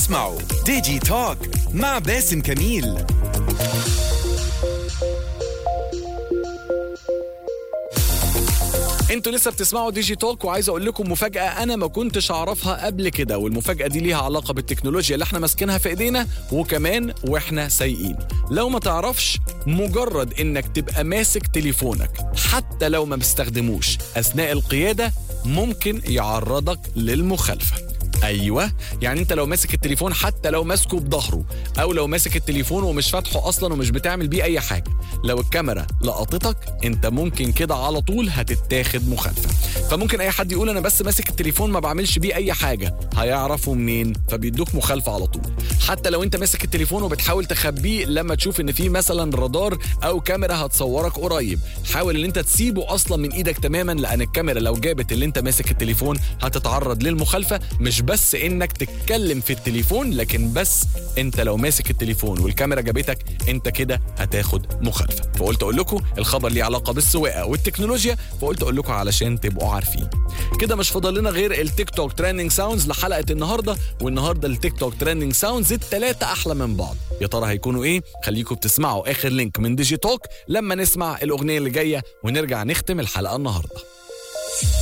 اسمعوا ديجي توك مع باسم كميل انتوا لسه بتسمعوا ديجي توك وعايز اقول لكم مفاجاه انا ما كنتش اعرفها قبل كده والمفاجاه دي ليها علاقه بالتكنولوجيا اللي احنا ماسكينها في ايدينا وكمان واحنا سايقين لو ما تعرفش مجرد انك تبقى ماسك تليفونك حتى لو ما بتستخدموش اثناء القياده ممكن يعرضك للمخالفه ايوه يعني انت لو ماسك التليفون حتى لو ماسكه بظهره او لو ماسك التليفون ومش فاتحه اصلا ومش بتعمل بيه اي حاجه لو الكاميرا لقطتك انت ممكن كده على طول هتتاخد مخالفه فممكن اي حد يقول انا بس ماسك التليفون ما بعملش بيه اي حاجه هيعرفوا منين فبيدوك مخالفه على طول حتى لو انت ماسك التليفون وبتحاول تخبيه لما تشوف ان في مثلا رادار او كاميرا هتصورك قريب حاول ان انت تسيبه اصلا من ايدك تماما لان الكاميرا لو جابت اللي انت ماسك التليفون هتتعرض للمخالفه مش بس انك تتكلم في التليفون لكن بس انت لو ماسك التليفون والكاميرا جابتك انت كده هتاخد مخالفه فقلت اقول لكم الخبر ليه علاقه بالسواقه والتكنولوجيا فقلت اقول لكم علشان تبقوا عارفين كده مش فاضل لنا غير التيك توك ترending ساوندز لحلقه النهارده والنهارده التيك توك ترending ساوندز الثلاثه احلى من بعض يا ترى هيكونوا ايه خليكم بتسمعوا اخر لينك من ديجي توك لما نسمع الاغنيه اللي جايه ونرجع نختم الحلقه النهارده